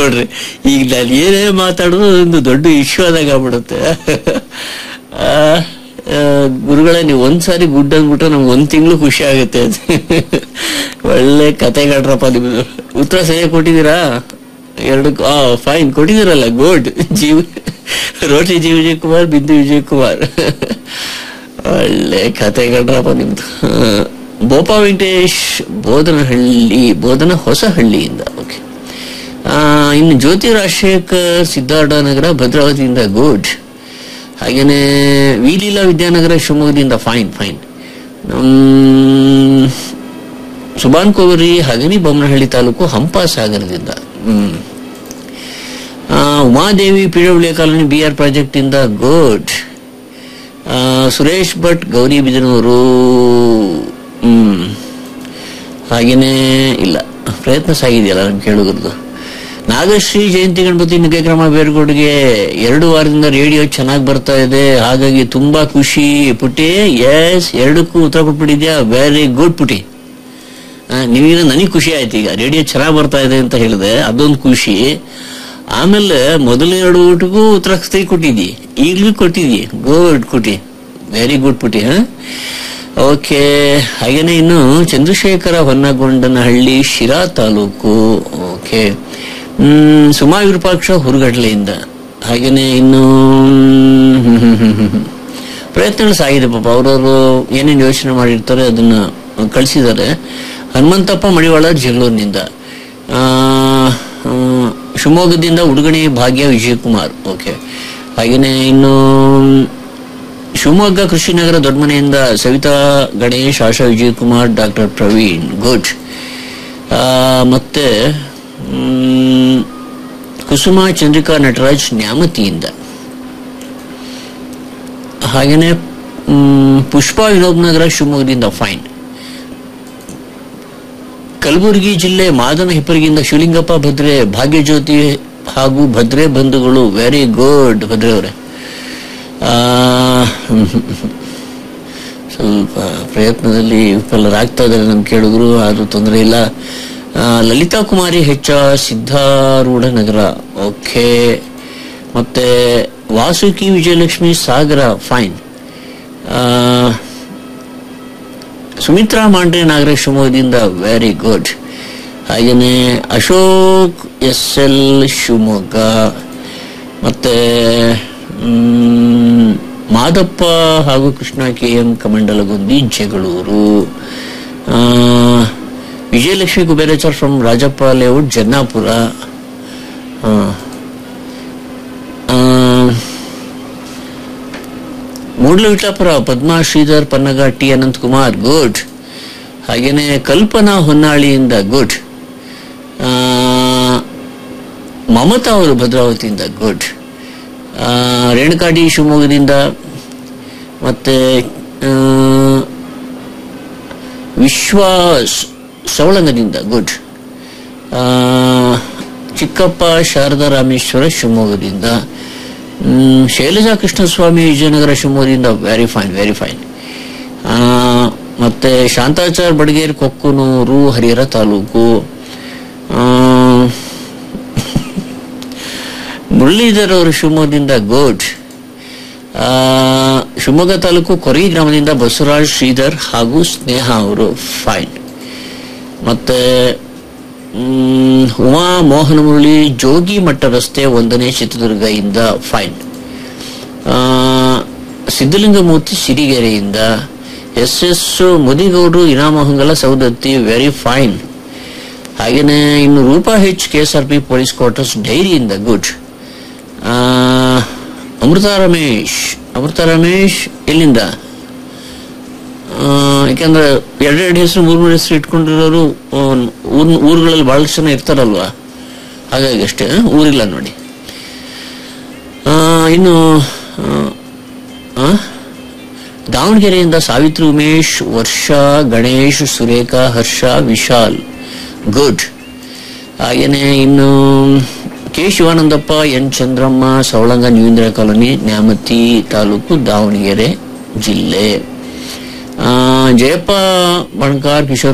ನೋಡ್ರಿ ಈಗ ನಾನು ಏನೇ ಮಾತಾಡೋದು ಒಂದು ದೊಡ್ಡ ಇಶ್ಯೂ ಆದಾಗ ಆಗ್ಬಿಡುತ್ತೆ ಆ, ಆ, ಗುರುಗಳೇ ನೀವು ಒಂದ್ಸಾರಿ ಗುಡ್ ಅಂದ್ಬಿಟ್ರೆ ನಮ್ಗೆ ಒಂದ್ ತಿಂಗಳು ಖುಷಿ ಆಗುತ್ತೆ ಒಳ್ಳೆ ಕತೆಗಳ್ರಪ್ಪ ನಿಮ್ದು ಉತ್ತರ ಸರಿಯಾಗಿ ಕೊಟ್ಟಿದ್ದೀರಾ ಎರಡು ಆ ಫೈನ್ ಕೊಟ್ಟಿದ್ದೀರಲ್ಲ ಗುಡ್ ಜೀವ ರೋಟಿ ಜಿ ವಿಜಯ್ ಕುಮಾರ್ ಬಿಂದು ವಿಜಯ್ ಕುಮಾರ್ ಒಳ್ಳೆ ಕತೆಗಳ್ರಪ್ಪ ನಿಮ್ದು ಆ, ಬೋಪಾ ವೆಂಕಟೇಶ್ ಬೋಧನಹಳ್ಳಿ ಬೋಧನ ಹೊಸಹಳ್ಳಿಯಿಂದ ಓಕೆ ಇನ್ನು ಜ್ಯೋತಿ ರಾಜಶೇಖರ್ ಸಿದ್ಧಾರ್ಥ ನಗರ ಭದ್ರಾವತಿಯಿಂದ ಗುಡ್ ಹಾಗೇನೆ ವಿಲೀಲಾ ವಿದ್ಯಾನಗರ ಶಿವಮೊಗ್ಗದಿಂದ ಫೈನ್ ಫೈನ್ ಸುಬಾನ್ ಕೋವರಿ ಹಗನಿ ಬೊಮ್ಮನಹಳ್ಳಿ ತಾಲೂಕು ಹಂಪ ಸಾಗರದಿಂದ ಹ್ಮ್ ಆ, Umadevi PW colony B R project ಇಂದ ಗುಡ್ ಸುರೇಶ್ ಭಟ್ ಗೌರಿ ಬಿದನೂರು ಹ್ಮ್ ಹಾಗೇನೆ ಇಲ್ಲ ಪ್ರಯತ್ನ ಸಾಗಿದೆಯಲ್ಲ ನಮ್ಗೆ ಕೇಳುಗರದು ನಾಗಶ್ರೀ ಜಯಂತಿ ಗಣಪತಿ ನಿಗಕ್ರಮ ಬೇರ್ಗೋಡ್ಗೆ ಎರಡು ವಾರದಿಂದ ರೇಡಿಯೋ ಚೆನ್ನಾಗಿ ಬರ್ತಾ ಇದೆ ಹಾಗಾಗಿ ತುಂಬಾ ಖುಷಿ ಪುಟಿ ಎಸ್ ಎರಡಕ್ಕೂ ಉತ್ತರ ಕೊಟ್ಬಿಟ್ಟಿದ್ಯಾ ವೆರಿ ಗುಡ್ ಪುಟಿ ಆ, ನೀವೀಗ ನನಗೆ ಖುಷಿ ಆಯ್ತು ಈಗ ರೇಡಿಯೋ ಚೆನ್ನಾಗಿ ಬರ್ತಾ ಇದೆ ಅಂತ ಹೇಳಿದೆ ಅದೊಂದು ಖುಷಿ ಆಮೇಲೆ ಮೊದಲ ಎರಡು ಊಟಕ್ಕೂ ಉತ್ತರ ಸರಿ ಕೊಟ್ಟಿದ್ದಿ ಈಗಲೂ ಕೊಟ್ಟಿದ್ದಿ ಗುಡ್ ಕುಟಿ ವೆರಿ ಗುಡ್ ಪುಟಿ ಹಾ ಓಕೆ ಹಾಗೇನೆ ಇನ್ನು ಚಂದ್ರಶೇಖರ ಹೊನ್ನಗೊಂಡನಹಳ್ಳಿ ಶಿರಾ ತಾಲೂಕು ಓಕೆ ಹ್ಮ್ ಸುಮಾ ವಿರೂಪಾಕ್ಷ ಹುರುಗಡ್ಲೆಯಿಂದ ಹಾಗೇನೆ ಇನ್ನು ಹ್ಮ್, ಹ್ಮ್, ಹ್ಮ್, ಹ್ಮ್, ಹ್ಮ್. ಪ್ರಯತ್ನಗಳು ಸಾಗಿದೆ ಪಾಪ ಅವರವರು ಏನೇನು ಯೋಚನೆ ಮಾಡಿರ್ತಾರೆ ಅದನ್ನ ಕಳಿಸಿದ್ದಾರೆ ಹನುಮಂತಪ್ಪ ಮಡಿವಾಳ ಜಗಳೂರಿನಿಂದ ಆ, ಆ, ಶಿವಮೊಗ್ಗದಿಂದ ಉಡುಗಣಿ ಭಾಗ್ಯ ವಿಜಯಕುಮಾರ್ ಓಕೆ ಹಾಗೇನೆ ಇನ್ನು ಶಿವಮೊಗ್ಗ ಕೃಷಿನಗರ ದೊಡ್ಡಮನೆಯಿಂದ ಸವಿತಾ ಗಣೇಶ್ ಆಶಾ ವಿಜಯಕುಮಾರ್ ಡಾಕ್ಟರ್ ಪ್ರವೀಣ್ ಗುಡ್ ಆ, ಮತ್ತೆ ಮ್, ಕುಸುಮ ಚಂದ್ರಿಕಾ ನಟರಾಜ್ ನ್ಯಾಮತಿಯಿಂದ ಹಾಗೇನೆ ಮ್, ಪುಷ್ಪ ವಿನೋದ್ ನಗರ ಶಿವಮೊಗ್ಗದಿಂದ ಫೈನ್ ಕಲಬುರಗಿ ಜಿಲ್ಲೆ ಮಾದನ ಹಿಪ್ಪರಿಗಿಂದ ಶಿವಲಿಂಗಪ್ಪ ಭದ್ರೆ ಭಾಗ್ಯಜ್ಯೋತಿ ಹಾಗೂ ಭದ್ರೆ ಬಂಧುಗಳು ವೆರಿ ಗುಡ್ ಭದ್ರೆ ಅವರೇ ಆ, ಸ್ವಲ್ಪ ಪ್ರಯತ್ನದಲ್ಲಿ ವಿಫಲರಾಗ್ತಾ ಇದ್ದಾರೆ ನಮ್ ಕೇಳಿದ್ರು ಆದ್ರೂ ತೊಂದರೆ ಇಲ್ಲ ಆ, ಲಲಿತಾ ಕುಮಾರಿ ಹೆಚ್ಚ ಸಿದ್ಧಾರೂಢ ನಗರ ಓಕೆ ಮತ್ತೆ ವಾಸುಕಿ ವಿಜಯಲಕ್ಷ್ಮಿ ಸಾಗರ ಫೈನ್ ಆ, ಸುಮಿತ್ರಾ ಮಾಂಡ್ರೆ ನಾಗರೇಶ್ ಶಿವಮೊಗ್ಗದಿಂದ ವೆರಿ ಗುಡ್ ಹಾಗೇನೆ ಅಶೋಕ್ ಎಸ್ ಎಲ್ ಶಿವಮೊಗ್ಗ ಮತ್ತೆ ಮ್, ಮಾದಪ್ಪ ಹಾಗೂ ಕೃಷ್ಣ ಕೆ ಎಂ ಕಮಂಡಲಗುಂದಿ ಜಗಳೂರು ಆ, ವಿಜಯಲಕ್ಷ್ಮಿ ಕುಬೇರಾಚಾರ್ ಫ್ರಮ್ ರಾಜಪ್ಪ ಲೇಔಟ್ ಜನ್ನಾಪುರ ಆ, ಆ, ಮೂಡ್ಲವಿಟ್ಲಾಪುರ ಪದ್ಮಾ ಶ್ರೀಧರ್ ಪನ್ನಗ ಟಿ ಅನಂತ್ ಕುಮಾರ್ ಗುಡ್ ಹಾಗೇನೆ ಕಲ್ಪನಾ ಹೊನ್ನಾಳಿಯಿಂದ ಗುಡ್ ಆ, ಮಮತಾ ಅವರು ಭದ್ರಾವತಿಯಿಂದ ಗುಡ್ ಆ, ರೇಣುಕಾ ಡಿ ಶಿವಮೊಗ್ಗದಿಂದ ಮತ್ತೆ ಆ, ವಿಶ್ವಾಸ್ ಸವಳಂಗದಿಂದ ಗುಡ್ ಆ, ಚಿಕ್ಕಪ್ಪ ಶಾರದಾ ರಾಮೇಶ್ವರ ಶಿವಮೊಗ್ಗದಿಂದ ಮ್, ಶೈಲಜಾ ಕೃಷ್ಣಸ್ವಾಮಿ ವಿಜಯನಗರ ಶಿವಮೊಗ್ಗದಿಂದ ವೆರಿ ಫೈನ್ ವೆರಿ ಫೈನ್ ಮತ್ತೆ ಶಾಂತಾಚಾರ್ ಬಡಗೇರ್ ಕೊಕ್ಕನೂರು ಹರಿಹರ ತಾಲೂಕು ಆ, ಮುರಳೀಧರ್ ಅವರು ಶಿವಮೊಗ್ಗದಿಂದ ಗುಡ್ ಆ, ಶಿವಮೊಗ್ಗ ತಾಲೂಕು ಕೊರಗಿ ಗ್ರಾಮದಿಂದ ಬಸವರಾಜ್ ಶ್ರೀಧರ್ ಹಾಗೂ ಸ್ನೇಹ ಅವರು ಫೈನ್ ಮತ್ತೆ ಮ್, ಉಮಾ ಮೋಹನ ಮುರಳಿ ಜೋಗಿ ಮಟ್ಟ ರಸ್ತೆ ಒಂದನೇ ಚಿತ್ರದುರ್ಗ ಇಂದ ಫೈನ್ ಆ, ಸಿದ್ದಲಿಂಗಮೂರ್ತಿ ಸಿರಿಗೆರೆಯಿಂದ ಎಸ್ ಎಸ್ ಮುದಿಗೌಡರು ಇನಾಮಹಂಗಲ ಸೌದತ್ತಿ ವೆರಿ ಫೈನ್ ಹಾಗೇನೆ ಇನ್ನು Roopa H K S R P police quarters ಡೈರಿಯಿಂದ ಗುಡ್ ಆ, ಅಮೃತ ರಮೇಶ್ ಅಮೃತ ರಮೇಶ್ ಎಲ್ಲಿಂದ ಆ, ಯಾಕಂದ್ರೆ ಎರಡೆರಡು ಹೆಸರು ಮೂರ್ ಮೂರು ಹೆಸರು ಇಟ್ಕೊಂಡಿರೋರು ಆ, ಊರ್ ಊರುಗಳಲ್ಲಿ ಬಹಳಷ್ಟು ಜನ ಇರ್ತಾರಲ್ವಾ ಹಾಗಾಗಿ ಅಷ್ಟೇ ಆ, ಊರಿಲ್ಲ ನೋಡಿ ಆ, ಇನ್ನು ಆ, ಆ? ದಾವಣಗೆರೆಯಿಂದ ಸಾವಿತ್ರಿ ಉಮೇಶ್ ವರ್ಷ ಗಣೇಶ್ ಸುರೇಖಾ ಹರ್ಷ ವಿಶಾಲ್ ಗುಡ್ ಹಾಗೇನೆ ಇನ್ನು ಕೆ ಶಿವಾನಂದಪ್ಪ ಎನ್ ಚಂದ್ರಮ್ಮ ಸವಳಂಗ ನ್ಯೂಂದ್ರ ಕಾಲೋನಿ ನ್ಯಾಮತಿ ತಾಲೂಕು ದಾವಣಗೆರೆ ಜಿಲ್ಲೆ ಆ, ಜಯಪ್ಪ ಬಣಕಾರ್ ಕಿಶೋರ್